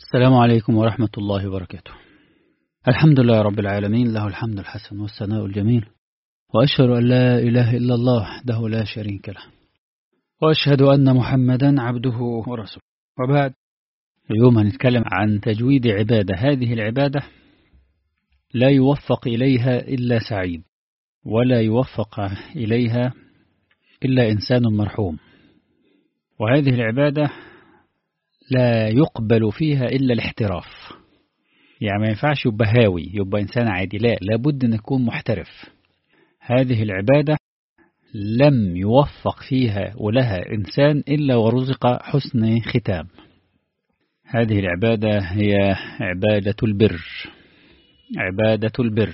السلام عليكم ورحمة الله وبركاته الحمد لله رب العالمين له الحمد الحسن والثناء الجميل وأشهد أن لا إله إلا الله وحده لا شريك له وأشهد أن محمدا عبده ورسوله وبعد اليوم هنتكلم عن تجويد عبادة هذه العبادة لا يوفق إليها إلا سعيد ولا يوفق إليها إلا إنسان مرحوم وهذه العبادة لا يقبل فيها إلا الاحتراف يعني ما ينفعش يبقى هاوي يبقى إنسان عادي لا لابد أن يكون محترف هذه العبادة لم يوفق فيها ولها إنسان إلا ورزق حسن ختام هذه العبادة هي عبادة البر عبادة البر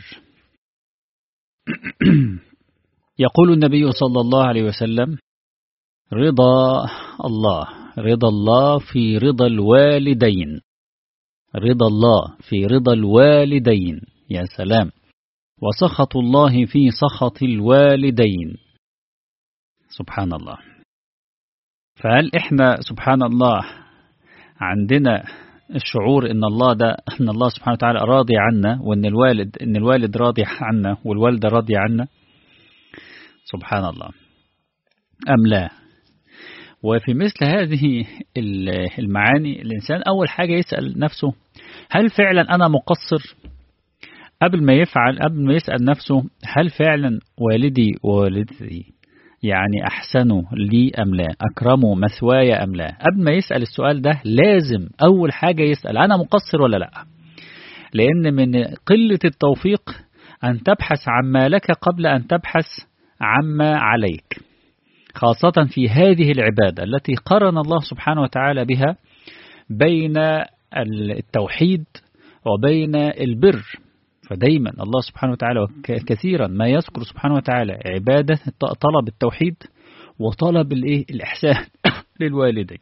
يقول النبي صلى الله عليه وسلم رضا الله رضا الله في رضا الوالدين رضا الله في رضا الوالدين يا سلام وسخط الله في سخط الوالدين سبحان الله فهل احنا سبحان الله عندنا الشعور ان الله ده ان الله سبحانه وتعالى راضي عنا وان الوالد ان الوالد راضي عنا والوالده راضيه عنا سبحان الله ام لا وفي مثل هذه المعاني الإنسان أول حاجة يسأل نفسه هل فعلا أنا مقصر قبل ما يفعل قبل ما يسأل نفسه هل فعلا والدي ووالدتي يعني أحسنوا لي أم لا أكرموا مثواي أم لا قبل ما يسأل السؤال ده لازم أول حاجة يسأل أنا مقصر ولا لا لأن من قلة التوفيق أن تبحث عما لك قبل أن تبحث عما عليك خاصة في هذه العبادة التي قرن الله سبحانه وتعالى بها بين التوحيد وبين البر فدايما الله سبحانه وتعالى كثيرا ما يذكر سبحانه وتعالى عبادة طلب التوحيد وطلب الايه الإحسان للوالدين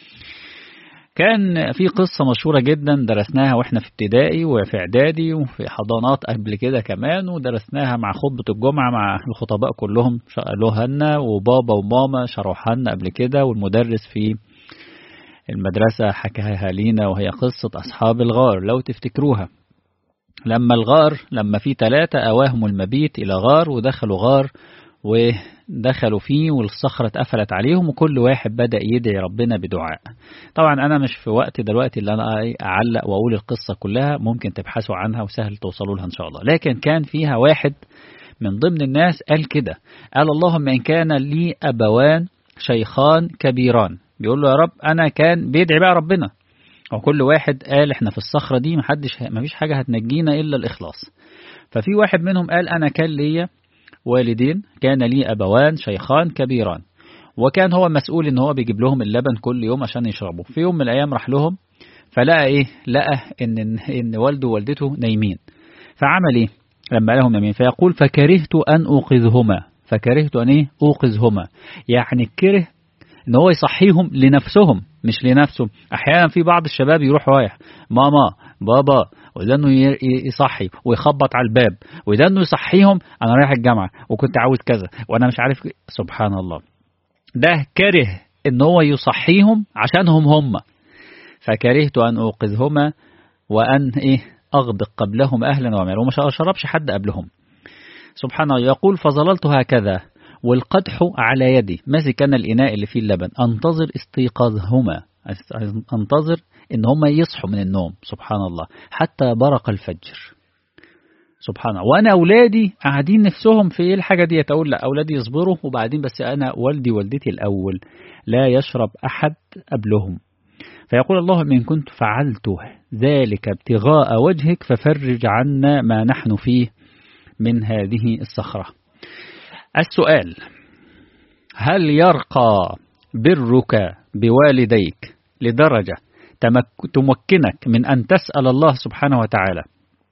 كان في قصة مشهورة جدا درسناها واحنا في ابتدائي وفي اعدادي وفي حضانات قبل كده كمان ودرسناها مع خطبة الجمعة مع الخطباء كلهم قالوها لنا وبابا وماما شرحها لنا قبل كده والمدرس في المدرسة حكاها لينا وهي قصة أصحاب الغار لو تفتكروها لما الغار لما في ثلاثة أواهم المبيت إلى غار ودخلوا غار ودخلوا فيه والصخرة اتقفلت عليهم وكل واحد بدأ يدعي ربنا بدعاء طبعا أنا مش في وقت دلوقتي اللي أنا أعلق وأقول القصة كلها ممكن تبحثوا عنها وسهل توصلوا لها إن شاء الله لكن كان فيها واحد من ضمن الناس قال كده قال اللهم إن كان لي أبوان شيخان كبيران بيقول له يا رب أنا كان بيدعي بقى ربنا وكل واحد قال احنا في الصخرة دي محدش مفيش حاجة هتنجينا إلا الإخلاص ففي واحد منهم قال أنا كان ليا والدين كان لي أبوان شيخان كبيران وكان هو مسؤول ان هو بيجيب لهم اللبن كل يوم عشان يشربوا في يوم من الأيام راح لهم فلقى إيه لقى إن, إن والده ووالدته نايمين فعمل إيه لما لهم نايمين فيقول فكرهت أن أوقظهما فكرهت أن إيه أوقظهما يعني كره ان هو يصحيهم لنفسهم مش لنفسه احيانا في بعض الشباب يروح رايح ماما بابا وده انه يصحي ويخبط على الباب وده انه يصحيهم انا رايح الجامعه وكنت عاوز كذا وانا مش عارف سبحان الله ده كره ان هو يصحيهم عشانهم هم فكرهت ان اوقظهما وان ايه اغدق قبلهم اهلا ومالا وما شربش حد قبلهم سبحان الله يقول فظللت هكذا والقدح على يدي ماسك أنا الإناء اللي فيه اللبن أنتظر استيقاظهما أنتظر إن هما يصحوا من النوم سبحان الله حتى برق الفجر سبحان الله وأنا أولادي قاعدين نفسهم في إيه الحاجة دي أقول لا أولادي يصبروا وبعدين بس أنا والدي والدتي الأول لا يشرب أحد قبلهم فيقول اللهم إن كنت فعلت ذلك ابتغاء وجهك ففرج عنا ما نحن فيه من هذه الصخرة السؤال هل يرقى برك بوالديك لدرجة تمكنك من أن تسأل الله سبحانه وتعالى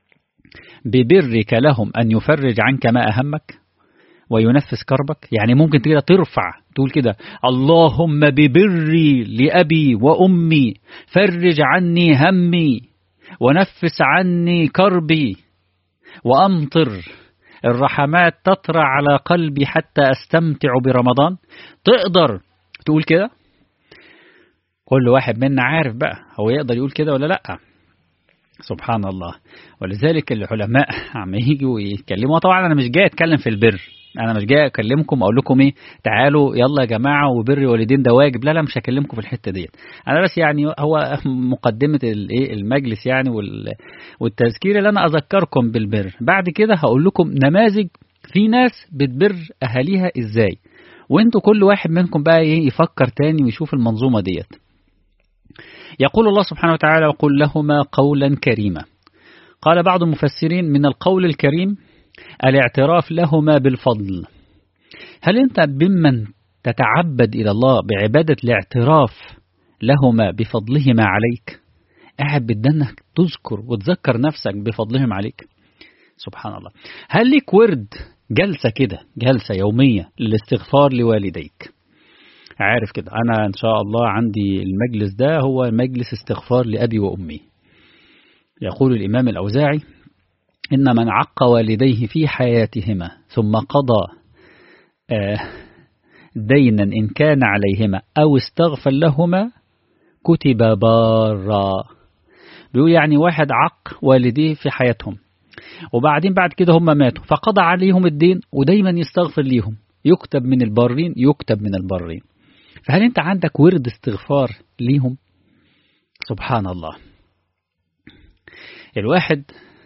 ببرك لهم أن يفرج عنك ما أهمك وينفس كربك يعني ممكن كده ترفع تقول كده اللهم ببري لأبي وأمي فرج عني همي ونفس عني كربي وأمطر الرحمات تطرع على قلبي حتى أستمتع برمضان تقدر تقول كده كل واحد منا عارف بقى هو يقدر يقول كده ولا لأ سبحان الله ولذلك العلماء عم يجوا يتكلموا طبعا أنا مش جاي أتكلم في البر أنا مش جاي أكلمكم أقول لكم إيه تعالوا يلا يا جماعة وبر الوالدين ده واجب لا لا مش هكلمكم في الحتة ديت أنا بس يعني هو مقدمة الإيه المجلس يعني والتذكير اللي أنا أذكركم بالبر بعد كده هقول لكم نماذج في ناس بتبر أهاليها إزاي وانتوا كل واحد منكم بقى ايه يفكر تاني ويشوف المنظومة ديت يقول الله سبحانه وتعالى وقل لهما قولا كريما قال بعض المفسرين من القول الكريم الاعتراف لهما بالفضل هل انت بمن تتعبد إلى الله بعبادة الاعتراف لهما بفضلهما عليك قاعد بدنك تذكر وتذكر نفسك بفضلهم عليك سبحان الله هل ليك ورد جلسة كده جلسة يومية للاستغفار لوالديك عارف كده أنا إن شاء الله عندي المجلس ده هو مجلس استغفار لأبي وأمي يقول الإمام الأوزاعي إن من عق والديه في حياتهما ثم قضى دينا إن كان عليهما أو استغفر لهما كتب بارا بيقول يعني واحد عق والديه في حياتهم وبعدين بعد كده هم ماتوا فقضى عليهم الدين ودايما يستغفر ليهم يكتب من البارين يكتب من البارين فهل انت عندك ورد استغفار ليهم سبحان الله الواحد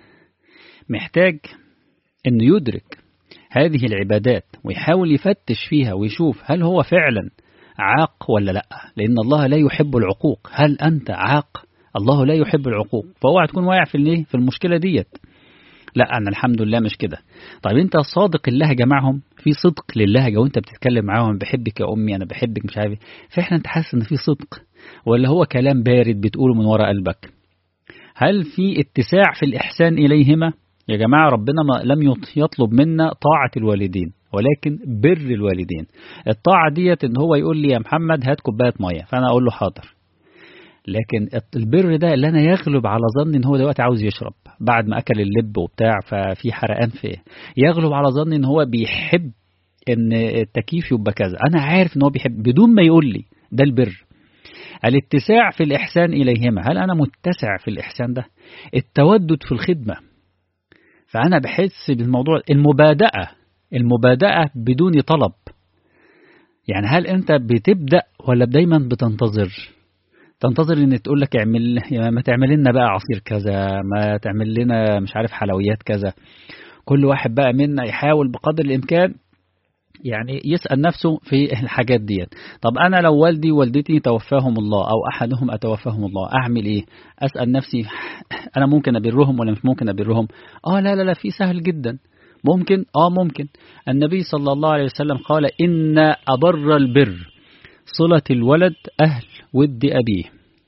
محتاج انه يدرك هذه العبادات ويحاول يفتش فيها ويشوف هل هو فعلا عاق ولا لا لان الله لا يحب العقوق هل انت عاق الله لا يحب العقوق فهو تكون واقع في في المشكله ديت لا أنا الحمد لله مش كده طيب أنت صادق اللهجة معهم في صدق للهجة وأنت بتتكلم معاهم بحبك يا أمي أنا بحبك مش عارف فإحنا أنت حاسس إن في صدق ولا هو كلام بارد بتقوله من وراء قلبك هل في اتساع في الإحسان إليهما يا جماعة ربنا ما لم يطلب منا طاعة الوالدين ولكن بر الوالدين الطاعة ديت ان هو يقول لي يا محمد هات كوباية مية فانا اقول له حاضر لكن البر ده اللي انا يغلب على ظني ان هو دلوقتي عاوز يشرب بعد ما اكل اللب وبتاع ففي حرقان فيه يغلب على ظني ان هو بيحب ان التكييف يبقى كذا انا عارف ان هو بيحب بدون ما يقول لي ده البر الاتساع في الاحسان اليهما هل انا متسع في الاحسان ده التودد في الخدمه فانا بحس بالموضوع المبادئه المبادئه بدون طلب يعني هل انت بتبدا ولا دايما بتنتظر تنتظر ان تقول لك اعمل ما تعمل لنا بقى عصير كذا ما تعمل لنا مش عارف حلويات كذا كل واحد بقى منا يحاول بقدر الامكان يعني يسأل نفسه في الحاجات ديت طب أنا لو والدي ووالدتي توفاهم الله أو أحدهم أتوفاهم الله أعمل إيه أسأل نفسي أنا ممكن أبرهم ولا مش ممكن أبرهم آه لا لا لا في سهل جدا ممكن آه ممكن النبي صلى الله عليه وسلم قال إن أبر البر صلة الولد أهل ود أبيه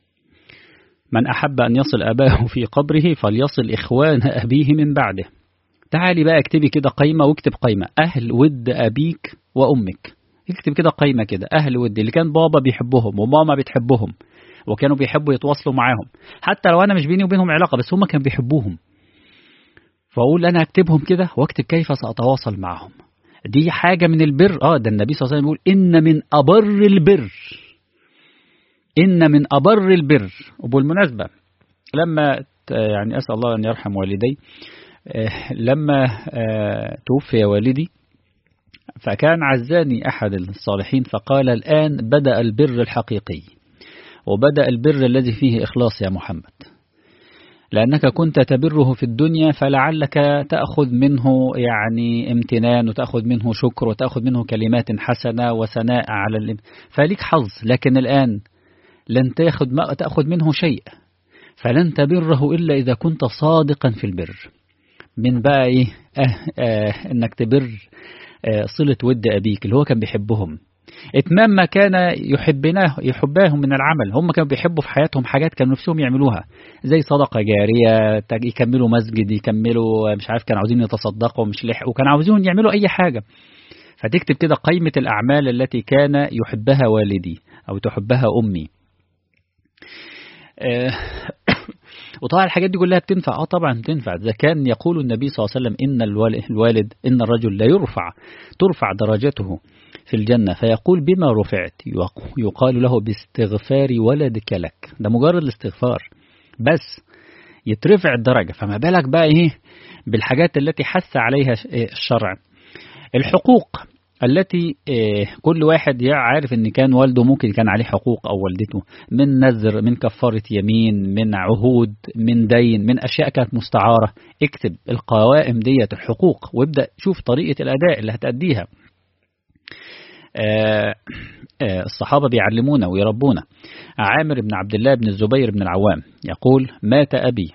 من أحب أن يصل أباه في قبره فليصل إخوان أبيه من بعده تعالي بقى اكتبي كده قايمة واكتب قايمة أهل ود أبيك وأمك اكتب كده قايمة كده أهل ود اللي كان بابا بيحبهم وماما بتحبهم وكانوا بيحبوا يتواصلوا معاهم حتى لو أنا مش بيني وبينهم علاقة بس هم كانوا بيحبوهم فأقول أنا أكتبهم كده وأكتب كيف سأتواصل معهم دي حاجة من البر آه ده النبي صلى الله عليه وسلم يقول إن من أبر البر إن من أبر البر وبالمناسبة لما يعني أسأل الله أن يرحم والدي لما توفي والدي فكان عزاني أحد الصالحين فقال الآن بدأ البر الحقيقي وبدأ البر الذي فيه إخلاص يا محمد لأنك كنت تبره في الدنيا فلعلك تأخذ منه يعني امتنان وتأخذ منه شكر وتأخذ منه كلمات حسنة وثناء على الام... فليك حظ لكن الآن لن تأخذ, ما تأخذ منه شيء فلن تبره إلا إذا كنت صادقا في البر من بقى إيه آه آه إنك تبر آه صلة ود أبيك اللي هو كان بيحبهم اتمام ما كان يحبناه يحباهم من العمل هم كانوا بيحبوا في حياتهم حاجات كانوا نفسهم يعملوها زي صدقة جارية يكملوا مسجد يكملوا مش عارف كانوا عاوزين يتصدقوا مش لحقوا كانوا عاوزين يعملوا أي حاجة فتكتب كده قائمة الأعمال التي كان يحبها والدي أو تحبها أمي وطبعا الحاجات دي كلها بتنفع اه طبعا بتنفع اذا كان يقول النبي صلى الله عليه وسلم ان الوالد ان الرجل لا يرفع ترفع درجته في الجنة فيقول بما رفعت يقال له باستغفار ولدك لك ده مجرد الاستغفار بس يترفع الدرجة فما بالك بقى إيه بالحاجات التي حث عليها الشرع الحقوق التي كل واحد عارف ان كان والده ممكن كان عليه حقوق او والدته من نذر من كفارة يمين من عهود من دين من اشياء كانت مستعارة اكتب القوائم ديت الحقوق وابدأ شوف طريقة الاداء اللي هتأديها الصحابة بيعلمونا ويربونا عامر بن عبد الله بن الزبير بن العوام يقول مات أبي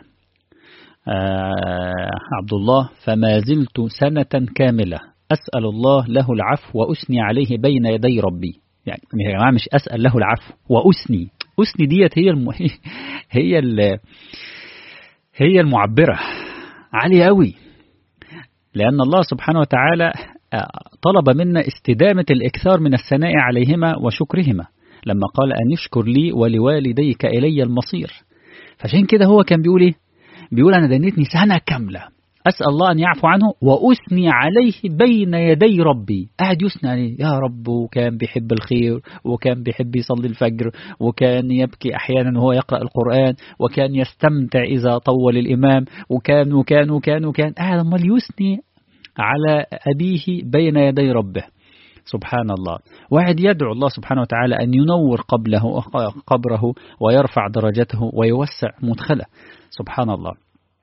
عبد الله فما زلت سنة كاملة أسأل الله له العفو وأثني عليه بين يدي ربي يعني يا جماعة مش أسأل له العفو وأثني أثني ديت هي الم... هي ال... هي المعبرة عالية قوي لأن الله سبحانه وتعالى طلب منا استدامة الإكثار من الثناء عليهما وشكرهما لما قال أن يشكر لي ولوالديك إلي المصير فعشان كده هو كان بيقول إيه بيقول أنا دنيتني سنة كاملة أسأل الله أن يعفو عنه وأثني عليه بين يدي ربي قاعد يثني عليه يا رب وكان بيحب الخير وكان بيحب يصلي الفجر وكان يبكي أحيانا وهو يقرأ القرآن وكان يستمتع إذا طول الإمام وكان وكان وكان وكان قاعد أمال يثني على أبيه بين يدي ربه سبحان الله واحد يدعو الله سبحانه وتعالى أن ينور قبله قبره ويرفع درجته ويوسع مدخله سبحان الله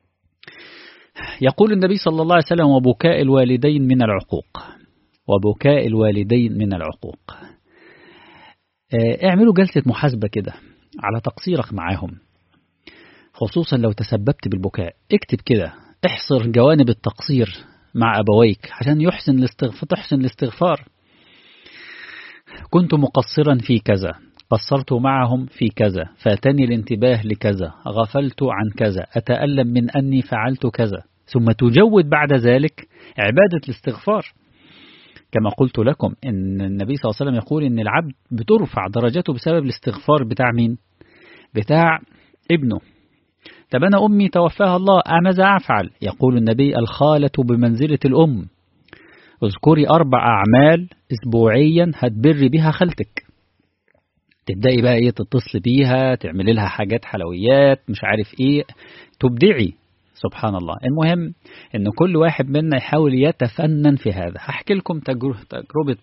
يقول النبي صلى الله عليه وسلم وبكاء الوالدين من العقوق وبكاء الوالدين من العقوق اعملوا جلسة محاسبة كده على تقصيرك معاهم خصوصا لو تسببت بالبكاء اكتب كده احصر جوانب التقصير مع أبويك عشان يحسن الاستغفار تحسن الاستغفار كنت مقصرا في كذا قصرت معهم في كذا فاتني الانتباه لكذا غفلت عن كذا أتألم من أني فعلت كذا ثم تجود بعد ذلك عبادة الاستغفار كما قلت لكم إن النبي صلى الله عليه وسلم يقول إن العبد بترفع درجته بسبب الاستغفار بتاع مين بتاع ابنه طب أنا أمي توفاها الله ماذا أفعل يقول النبي الخالة بمنزلة الأم اذكري أربع أعمال أسبوعيا هتبر بها خالتك تبدأي بقى إيه تتصل بيها تعملي لها حاجات حلويات مش عارف إيه تبدعي سبحان الله المهم إن كل واحد منا يحاول يتفنن في هذا هحكي لكم تجربة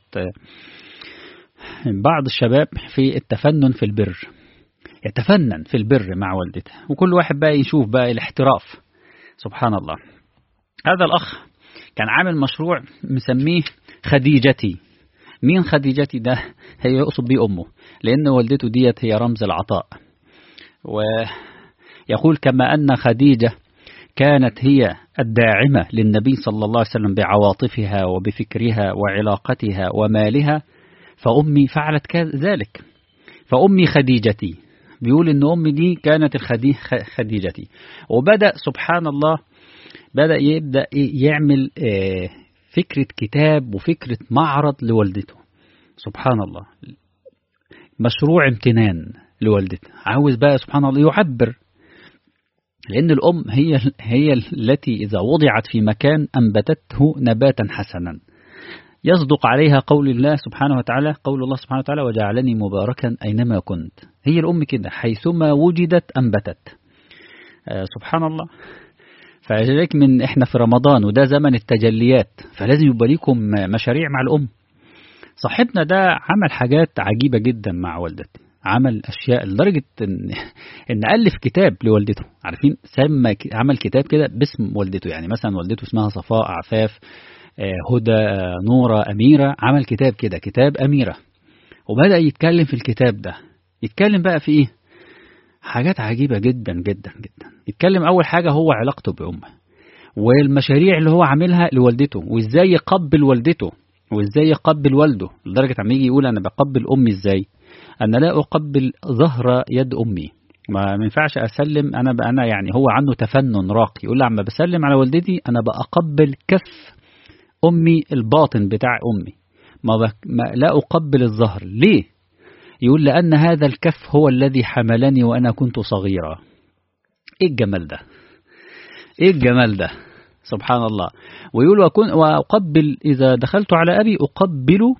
بعض الشباب في التفنن في البر يتفنن في البر مع والدته وكل واحد بقى يشوف بقى الاحتراف سبحان الله هذا الأخ كان عامل مشروع مسميه خديجتي مين خديجتي ده هي يقصد بيه أمه لأن والدته ديت هي رمز العطاء ويقول كما أن خديجة كانت هي الداعمة للنبي صلى الله عليه وسلم بعواطفها وبفكرها وعلاقتها ومالها فأمي فعلت ذلك فأمي خديجتي بيقول ان امي دي كانت خديجتي وبدا سبحان الله بدا يبدا يعمل فكره كتاب وفكره معرض لوالدته سبحان الله مشروع امتنان لوالدته عاوز بقى سبحان الله يعبر لأن الأم هي هي التي إذا وضعت في مكان أنبتته نباتا حسنا يصدق عليها قول الله سبحانه وتعالى قول الله سبحانه وتعالى وجعلني مباركا أينما كنت هي الأم كده حيثما وجدت أنبتت آه سبحان الله فلذلك من إحنا في رمضان وده زمن التجليات فلازم يبقى ليكم مشاريع مع الأم صاحبنا ده عمل حاجات عجيبة جدا مع والدته عمل أشياء لدرجة إن, إن ألف كتاب لوالدته عارفين سمى عمل كتاب كده باسم والدته يعني مثلا والدته اسمها صفاء عفاف هدى نورة أميرة عمل كتاب كده كتاب أميرة وبدأ يتكلم في الكتاب ده يتكلم بقى في إيه حاجات عجيبة جدا جدا جدا يتكلم أول حاجة هو علاقته بأمه والمشاريع اللي هو عاملها لوالدته وإزاي يقبل والدته وإزاي يقبل والده لدرجة عم يجي يقول أنا بقبل أمي إزاي أنا لا أقبل ظهر يد أمي ما ينفعش أسلم أنا بقى أنا يعني هو عنده تفنن راقي يقول لي عم بسلم على والدتي أنا بأقبل كف أمي الباطن بتاع أمي ما, بك ما لا أقبل الظهر ليه يقول لأن هذا الكف هو الذي حملني وأنا كنت صغيرا إيه الجمال ده إيه الجمال ده سبحان الله ويقول وأكون وأقبل إذا دخلت على أبي أقبل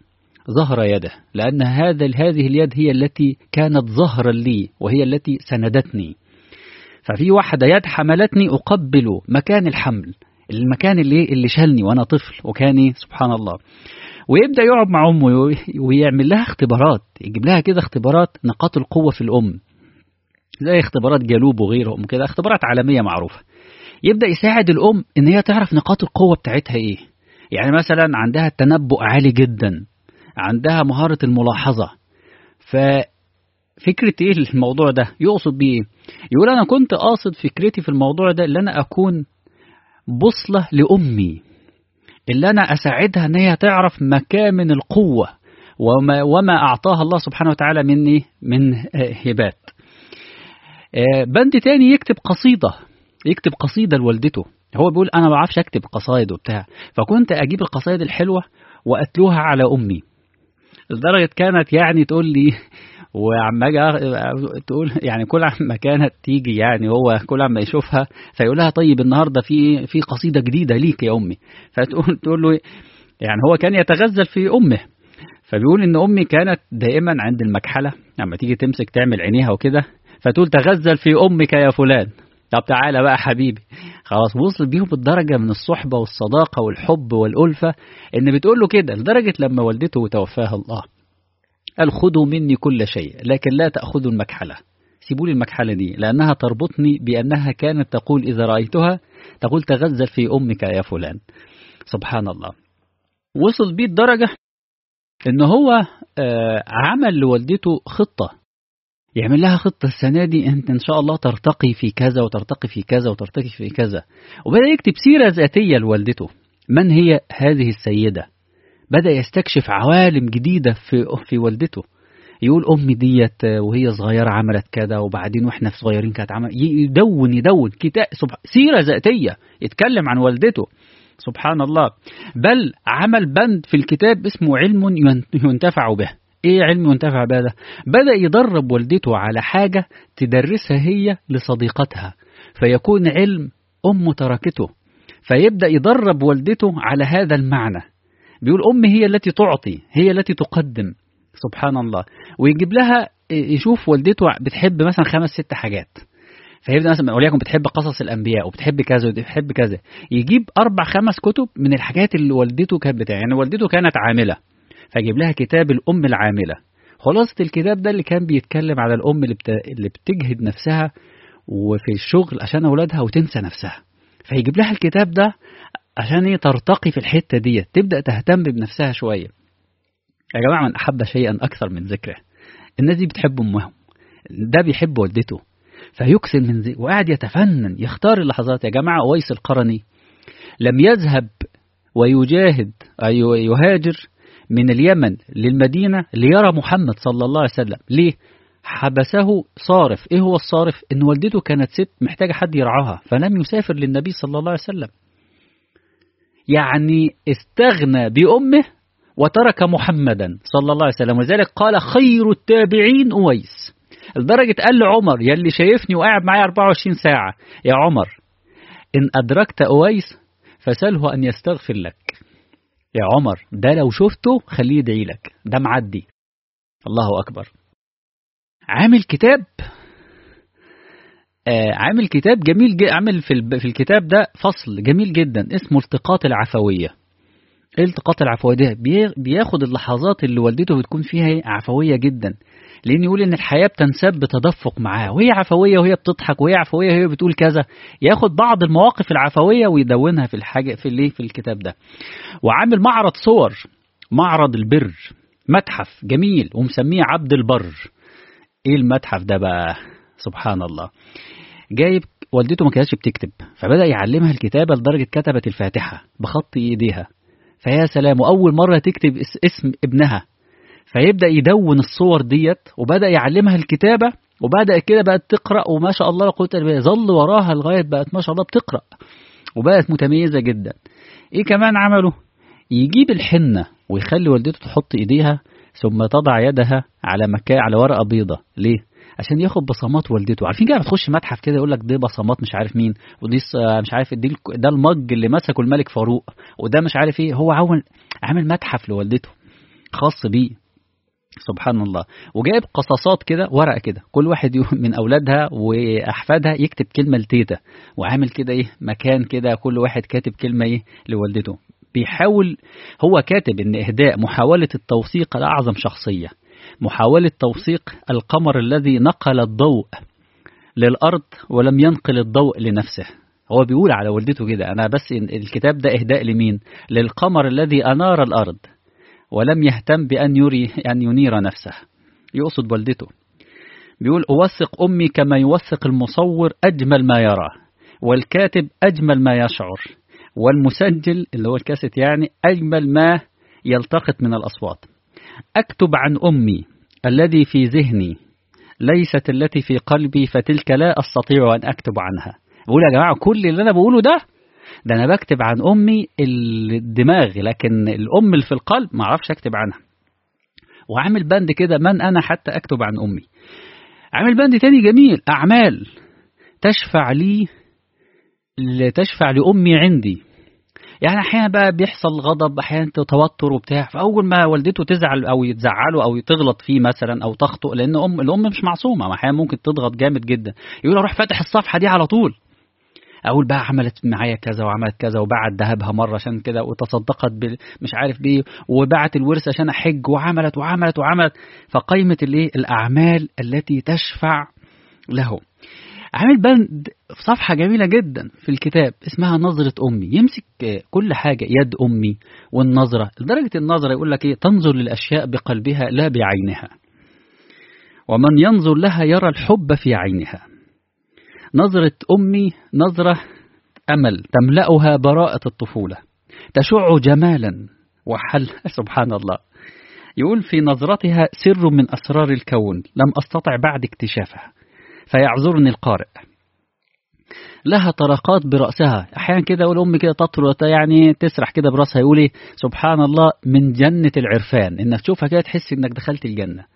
ظهر يده لأن هذا هذه اليد هي التي كانت ظهرا لي وهي التي سندتني ففي واحدة يد حملتني أقبل مكان الحمل المكان اللي اللي شالني وأنا طفل وكان سبحان الله ويبدأ يقعد مع أمه ويعمل لها اختبارات يجيب لها كده اختبارات نقاط القوة في الأم زي اختبارات جالوب وغيرهم كده اختبارات عالمية معروفة يبدأ يساعد الأم إن هي تعرف نقاط القوة بتاعتها إيه يعني مثلا عندها التنبؤ عالي جدا عندها مهارة الملاحظة ففكرة إيه الموضوع ده يقصد بيه يقول أنا كنت قاصد فكرتي في الموضوع ده اللي أنا أكون بصلة لأمي اللي أنا أساعدها إن هي تعرف مكامن القوة وما, وما أعطاها الله سبحانه وتعالى مني من هبات بند تاني يكتب قصيدة يكتب قصيدة لوالدته هو بيقول أنا ما بعرفش أكتب قصايد وبتاع فكنت أجيب القصايد الحلوة وأتلوها على أمي لدرجة كانت يعني تقول لي وعما اجي تقول يعني كل عما كانت تيجي يعني هو كل عما يشوفها فيقول لها طيب النهارده في في قصيده جديده ليك يا امي فتقول تقول له يعني هو كان يتغزل في امه فبيقول ان امي كانت دائما عند المكحله لما تيجي تمسك تعمل عينيها وكده فتقول تغزل في امك يا فلان طب تعالى بقى حبيبي خلاص وصل بيهم الدرجة من الصحبة والصداقة والحب والألفة إن بتقول له كده لدرجة لما والدته توفاها الله قال خذوا مني كل شيء لكن لا تأخذوا المكحلة سيبوا لي المكحلة دي لأنها تربطني بأنها كانت تقول إذا رأيتها تقول تغزل في أمك يا فلان سبحان الله وصل بيه الدرجة إن هو عمل لوالدته خطة يعمل لها خطة السنة دي أنت إن شاء الله ترتقي في كذا وترتقي في كذا وترتقي في كذا وبدأ يكتب سيرة ذاتية لوالدته من هي هذه السيدة بدأ يستكشف عوالم جديدة في في والدته يقول أمي ديت وهي صغيرة عملت كذا وبعدين وإحنا في صغيرين كانت عمل يدون يدون كتاب سيرة ذاتية يتكلم عن والدته سبحان الله بل عمل بند في الكتاب اسمه علم ينتفع به ايه علم ينتفع به ده بدأ يدرب والدته على حاجة تدرسها هي لصديقتها فيكون علم أم تركته فيبدأ يدرب والدته على هذا المعنى بيقول أم هي التي تعطي هي التي تقدم سبحان الله ويجيب لها يشوف والدته بتحب مثلا خمس ست حاجات فيبدا مثلا وليكن بتحب قصص الانبياء وبتحب كذا وبتحب كذا يجيب اربع خمس كتب من الحاجات اللي والدته كانت بتاع يعني والدته كانت عامله فجيب لها كتاب الأم العاملة خلاصة الكتاب ده اللي كان بيتكلم على الأم اللي, بت... اللي بتجهد نفسها وفي الشغل عشان أولادها وتنسى نفسها فيجيب لها الكتاب ده عشان هي ترتقي في الحتة دي تبدأ تهتم بنفسها شوية يا جماعة من أحب شيئا أكثر من ذكره الناس دي بتحب أمهم ده بيحب والدته فيكسل من ذي وقاعد يتفنن يختار اللحظات يا جماعة أويس القرني لم يذهب ويجاهد أي يهاجر من اليمن للمدينة ليرى محمد صلى الله عليه وسلم ليه؟ حبسه صارف ايه هو الصارف ان والدته كانت ست محتاجة حد يرعاها فلم يسافر للنبي صلى الله عليه وسلم يعني استغنى بأمه وترك محمدا صلى الله عليه وسلم ولذلك قال خير التابعين أويس لدرجة قال لعمر يلي شايفني وقاعد معايا 24 ساعة يا عمر إن أدركت أويس فسأله أن يستغفر لك يا عمر ده لو شفته خليه يدعي لك ده معدي الله أكبر عامل كتاب آه عامل كتاب جميل جدا عامل في, في الكتاب ده فصل جميل جدا اسمه التقاط العفوية ايه التقاط العفوية ده بياخد اللحظات اللي والدته بتكون فيها عفوية جدا لان يقول ان الحياه بتنسب بتدفق معاه وهي عفويه وهي بتضحك وهي عفويه وهي بتقول كذا ياخد بعض المواقف العفويه ويدونها في الحاجه في اللي في الكتاب ده وعامل معرض صور معرض البر متحف جميل ومسميه عبد البر ايه المتحف ده بقى سبحان الله جايب والدته ما كانتش بتكتب فبدا يعلمها الكتابه لدرجه كتبت الفاتحه بخط ايديها فيا سلام واول مره تكتب اسم ابنها فيبدأ يدون الصور ديت وبدأ يعلمها الكتابة وبدأ كده بقت تقرأ وما شاء الله لا قوة إلا بالله ظل وراها لغاية بقت ما شاء الله بتقرأ وبقت متميزة جدا إيه كمان عمله يجيب الحنة ويخلي والدته تحط إيديها ثم تضع يدها على مكان على ورقة بيضة ليه؟ عشان ياخد بصمات والدته عارفين كده بتخش متحف كده يقول لك دي بصمات مش عارف مين ودي مش عارف دي ده المج اللي مسكه الملك فاروق وده مش عارف ايه هو عامل عامل متحف لوالدته خاص بيه سبحان الله وجايب قصصات كده ورقه كده كل واحد من اولادها واحفادها يكتب كلمه لتيتا وعامل كده ايه مكان كده كل واحد كاتب كلمه ايه لوالدته بيحاول هو كاتب ان اهداء محاوله التوثيق لاعظم شخصيه محاوله توثيق القمر الذي نقل الضوء للارض ولم ينقل الضوء لنفسه هو بيقول على والدته كده انا بس الكتاب ده اهداء لمين للقمر الذي انار الارض ولم يهتم بأن يري أن ينير نفسه يقصد والدته بيقول أوثق أمي كما يوثق المصور أجمل ما يرى والكاتب أجمل ما يشعر والمسجل اللي هو الكاسيت يعني أجمل ما يلتقط من الأصوات أكتب عن أمي الذي في ذهني ليست التي في قلبي فتلك لا أستطيع أن أكتب عنها بقول يا جماعة كل اللي أنا بقوله ده ده انا بكتب عن امي الدماغ لكن الام اللي في القلب ما اعرفش اكتب عنها وعامل بند كده من انا حتى اكتب عن امي عامل بند تاني جميل اعمال تشفع لي تشفع لامي عندي يعني احيانا بقى بيحصل غضب احيانا توتر وبتاع فاول ما والدته تزعل او يتزعله او تغلط فيه مثلا او تخطئ لان ام الام مش معصومه احيانا ممكن تضغط جامد جدا يقول اروح فاتح الصفحه دي على طول اقول بقى عملت معايا كذا وعملت كذا وبعت ذهبها مره عشان كده وتصدقت مش عارف بيه وبعت الورث عشان احج وعملت وعملت وعملت فقيمه الايه الاعمال التي تشفع له عامل بند في صفحة جميلة جدا في الكتاب اسمها نظرة أمي يمسك كل حاجة يد أمي والنظرة لدرجة النظرة يقول لك إيه تنظر للأشياء بقلبها لا بعينها ومن ينظر لها يرى الحب في عينها نظرة أمي نظرة أمل تملأها براءة الطفولة تشع جمالا وحل سبحان الله يقول في نظرتها سر من أسرار الكون لم أستطع بعد اكتشافها فيعذرني القارئ لها طرقات برأسها أحيانا كده أقول أمي كده تطر يعني تسرح كده برأسها يقول إيه سبحان الله من جنة العرفان إنك تشوفها كده تحس إنك دخلت الجنة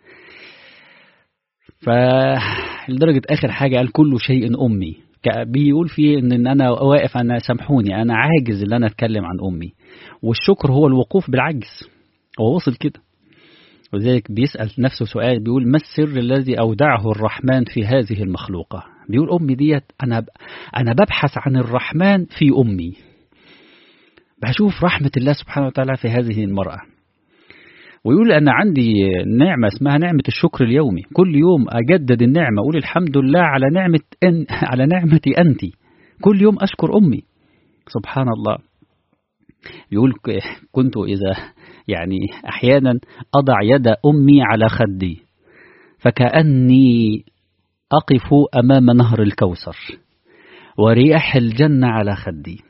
فلدرجة آخر حاجة قال كل شيء أمي بيقول فيه إن أنا واقف أنا سامحوني أنا عاجز إن أنا أتكلم عن أمي والشكر هو الوقوف بالعجز هو وصل كده وذلك بيسأل نفسه سؤال بيقول ما السر الذي أودعه الرحمن في هذه المخلوقة بيقول أمي ديت أنا أنا ببحث عن الرحمن في أمي بشوف رحمة الله سبحانه وتعالى في هذه المرأة ويقول أنا عندي نعمة اسمها نعمة الشكر اليومي كل يوم أجدد النعمة أقول الحمد لله على نعمة أن على نعمتي أنت كل يوم أشكر أمي سبحان الله يقول كنت إذا يعني أحيانا أضع يد أمي على خدي فكأني أقف أمام نهر الكوثر ورياح الجنة على خدي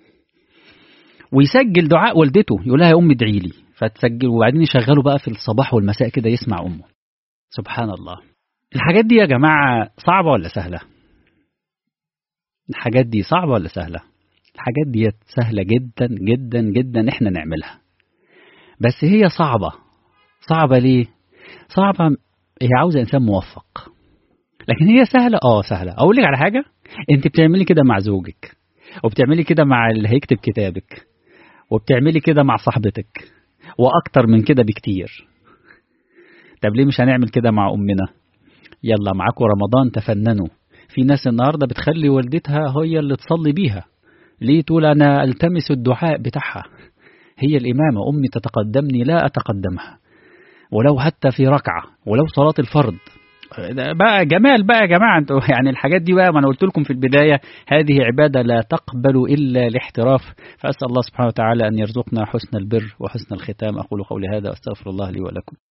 ويسجل دعاء والدته يقول لها يا أمي ادعي لي فتسجل وبعدين يشغله بقى في الصباح والمساء كده يسمع أمه سبحان الله الحاجات دي يا جماعة صعبة ولا سهلة الحاجات دي صعبة ولا سهلة الحاجات دي سهلة جدا جدا جدا احنا نعملها بس هي صعبة صعبة ليه صعبة هي عاوزة إنسان موفق لكن هي سهلة اه سهلة أقول لك على حاجة أنت بتعملي كده مع زوجك وبتعملي كده مع اللي هيكتب كتابك وبتعملي كده مع صاحبتك وأكتر من كده بكتير طب ليه مش هنعمل كده مع أمنا يلا معاكم رمضان تفننوا في ناس النهاردة بتخلي والدتها هي اللي تصلي بيها ليه تقول أنا ألتمس الدعاء بتاعها هي الإمامة أمي تتقدمني لا أتقدمها ولو حتى في ركعة ولو صلاة الفرض بقى جمال بقى يا جماعة انتوا يعني الحاجات دي بقى ما أنا قلت لكم في البداية هذه عبادة لا تقبل إلا الاحتراف فأسأل الله سبحانه وتعالى أن يرزقنا حسن البر وحسن الختام أقول قولي هذا وأستغفر الله لي ولكم